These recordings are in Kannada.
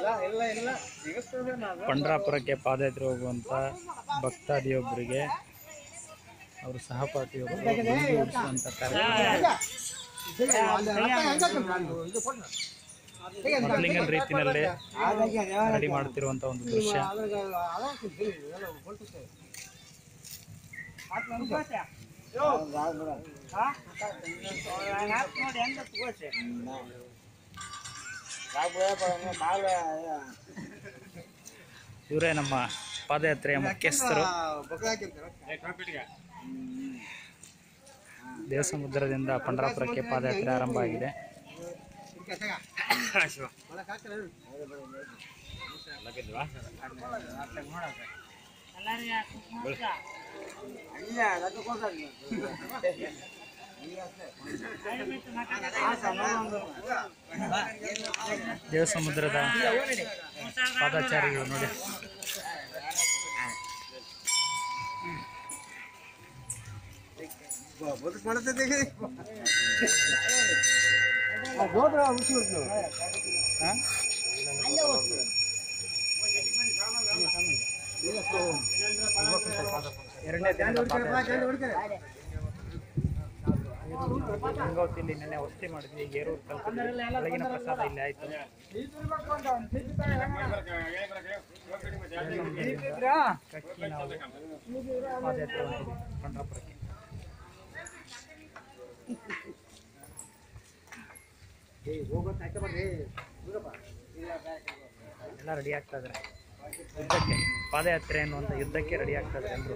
ಪಂಡ್ರಾಪುರಕ್ಕೆ ಪಾದಯಾತ್ರೆ ಹೋಗುವಂತ ಭಕ್ತಾದಿಯೊಬ್ಬರಿಗೆ ಅವರು ಸಹಪಾಠಿಯೊಬ್ಬರು ಗುಂಡು ಹೊಡ್ಸುವಂತ ಕಾರ್ಯಕ್ರಮ ಮೊದಲಿನ ರೀತಿಯಲ್ಲಿ ರೆಡಿ ಮಾಡ್ತಿರುವಂತ ಒಂದು ದೃಶ್ಯ ಇವರೇ ನಮ್ಮ ಪಾದಯಾತ್ರೆಯ ಮುಖ್ಯಸ್ಥರು ದೇವಸಮುದ್ರದಿಂದ ಪಂಡ್ರಾಪುರಕ್ಕೆ ಪಾದಯಾತ್ರೆ ಆರಂಭ ಆಗಿದೆ ದೇವಸಮುದ್ರದ ಪಾದಾಚಾರಿಗಳು ನೋಡಿ ಎರಡನೇ ದಿನದ ಪಾದಯಾತ್ರೆ ಗಂಗಾವತಿಯಲ್ಲಿ ನೆನ್ನೆ ವಸತಿ ಮಾಡಿದ್ವಿ ಗೇರೂರು ತಲುಪಿದ್ವಿ ಬೆಳಗಿನ ಪ್ರಸಾದ ಇಲ್ಲಿ ಆಯ್ತು ಕಕ್ಕಿ ನಾವು ಪಾದಯಾತ್ರೆ ಹೊಂಟಿದ್ವಿ ಪಂಡ್ರಾಪುರಕ್ಕೆ ಎಲ್ಲ ರೆಡಿ ಆಗ್ತಾ ಇದ್ದಾರೆ ಯುದ್ಧಕ್ಕೆ ಪಾದಯಾತ್ರೆ ಅನ್ನುವಂಥ ಯುದ್ಧಕ್ಕೆ ರೆಡಿ ಆಗ್ತಾ ಇದ್ದಾರೆ ಎಲ್ಲರೂ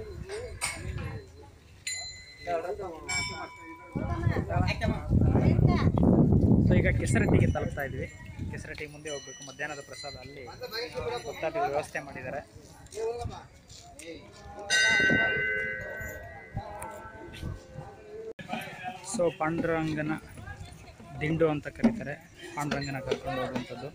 ಸೊ ಈಗ ಕೆಸರಟ್ಟಿಗೆ ತಲುಪ್ತಾ ಇದ್ವಿ ಕೆಸರಟ್ಟಿ ಮುಂದೆ ಹೋಗ್ಬೇಕು ಮಧ್ಯಾಹ್ನದ ಪ್ರಸಾದ ಅಲ್ಲಿ ಭಕ್ತಾದಿಗಳು ವ್ಯವಸ್ಥೆ ಮಾಡಿದ್ದಾರೆ ಸೊ ಪಾಂಡುರಂಗನ ದಿಂಡು ಅಂತ ಕರೀತಾರೆ ಪಾಂಡುರಂಗನ ಕರ್ಕೊಂಡು ಹೋಗುವಂಥದ್ದು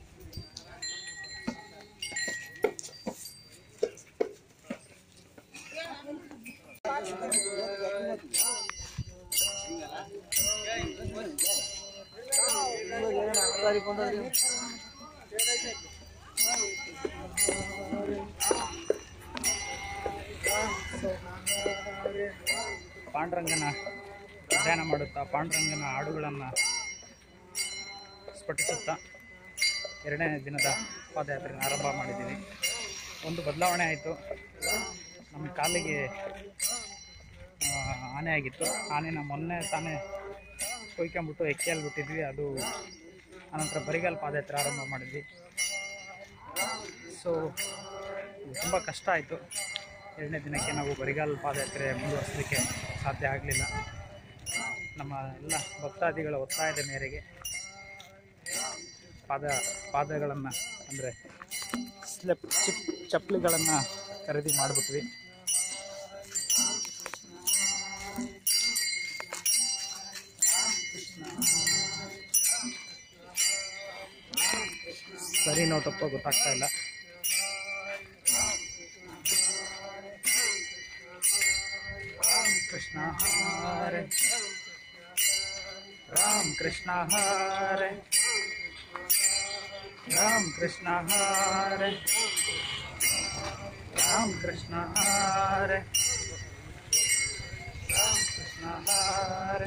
ಪಾಂಡುರಂಗನ ಧ್ಯಾನ ಮಾಡುತ್ತಾ ಪಾಂಡುರಂಗನ ಹಾಡುಗಳನ್ನು ಸ್ಫಟಿಸುತ್ತಾ ಎರಡನೇ ದಿನದ ಪಾದಯಾತ್ರೆ ಆರಂಭ ಮಾಡಿದ್ದೀವಿ ಒಂದು ಬದಲಾವಣೆ ಆಯಿತು ನಮ್ಮ ಕಾಲಿಗೆ ಆ, ಆನೆ ಆಗಿತ್ತು ಆನೆನ ಮೊನ್ನೆ ತಾನೇ ಕೊಯ್ಕೊಂಬಿಟ್ಟು ಎಕ್ಕೆಯಲ್ಲಿ ಬಿಟ್ಟಿದ್ವಿ ಅದು ಆನಂತರ ಬರಿಗಾಲ ಪಾದಯಾತ್ರೆ ಆರಂಭ ಮಾಡಿದ್ವಿ ಸೊ ತುಂಬ ಕಷ್ಟ ಆಯಿತು ಎರಡನೇ ದಿನಕ್ಕೆ ನಾವು ಬರಿಗಾಲ ಪಾದಯಾತ್ರೆ ಮುಂದುವರಿಸಲಿಕ್ಕೆ ಸಾಧ್ಯ ಆಗಲಿಲ್ಲ ನಮ್ಮ ಎಲ್ಲ ಭಕ್ತಾದಿಗಳ ಒತ್ತಾಯದ ಮೇರೆಗೆ ಪಾದ ಪಾದಗಳನ್ನು ಅಂದರೆ ಸ್ಲೆಪ್ ಚಿಪ್ ಚಪ್ಪಲಿಗಳನ್ನು ಖರೀದಿ ಮಾಡಿಬಿಟ್ವಿ ಸರಿನೋ ತಪ್ಪೋ ಗೊತ್ತಾಗ್ತಾ ಇಲ್ಲ ಕೃಷ್ಣ ಹರೆ ರಾಮ್ ಕೃಷ್ಣ ಹರೆ ರಾಮ್ ಕೃಷ್ಣ ಹರೆ ರಾಮ್ ಕೃಷ್ಣ ಹರೆ ರಾಮ್ ಕೃಷ್ಣ ಹರೆ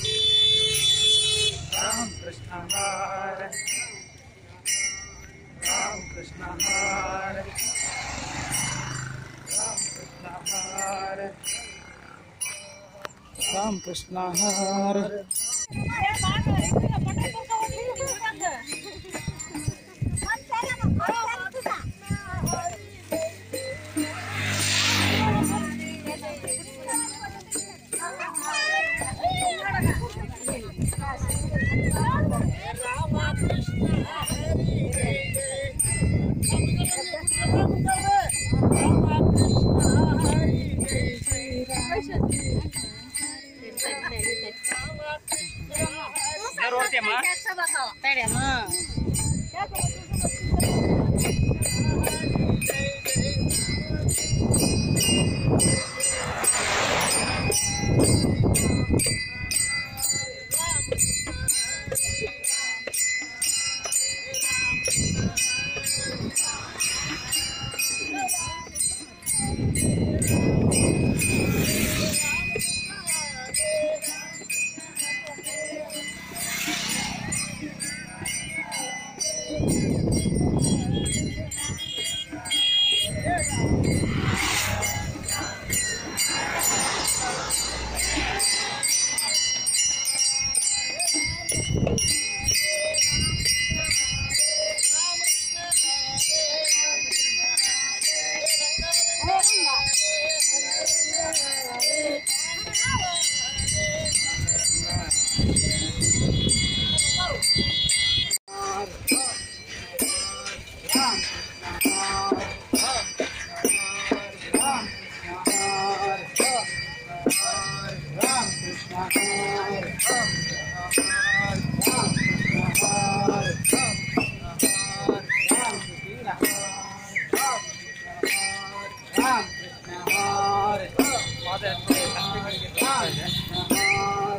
ರಾಮ್ ಕೃಷ್ಣ ಹರೆ ರಾಮ್ ಕೃಷ್ಣ ಹರೆ ರಾಮ್ ಕೃಷ್ಣ ಹರೆ Hãy subscribe cho kênh Ghiền Mì Gõ Để không bỏ lỡ ಪಾದಯಾತ್ರೆ ಕನಕಗಿರಿಗೆ ತಲುಪ್ತಾ ಇದೆ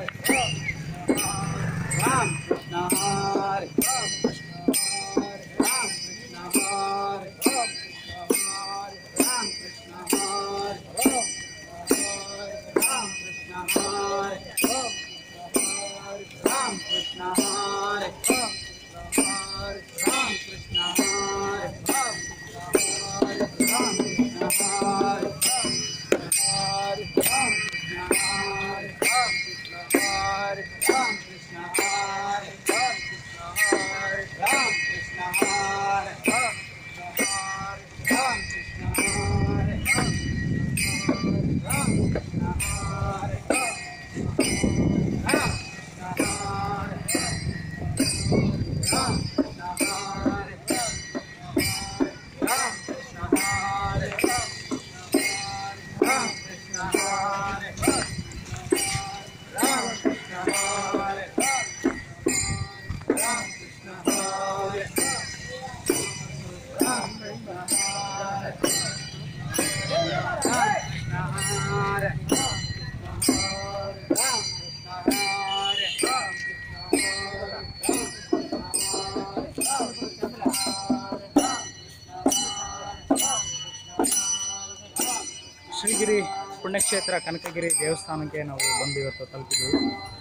ಶ್ರೀಗಿರಿ ಪುಣ್ಯಕ್ಷೇತ್ರ ಕನಕಗಿರಿ ದೇವಸ್ಥಾನಕ್ಕೆ ನಾವು ಬಂದು ಇವತ್ತು ತಲುಪಿದ್ದೀವಿ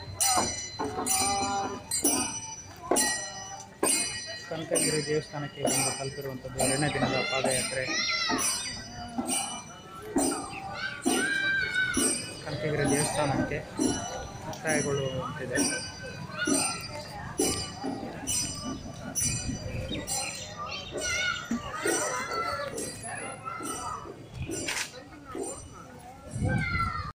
ಕನಕಗಿರಿ ದೇವಸ್ಥಾನಕ್ಕೆ ಬಂದು ತಲುಪಿರುವಂಥದ್ದು ಎರಡನೇ ದಿನದ ಪಾದಯಾತ್ರೆ ಕನಕಗಿರಿ ದೇವಸ್ಥಾನಕ್ಕೆ ಮುಕ್ತಾಯಗೊಳ್ಳುವಂತಿದೆ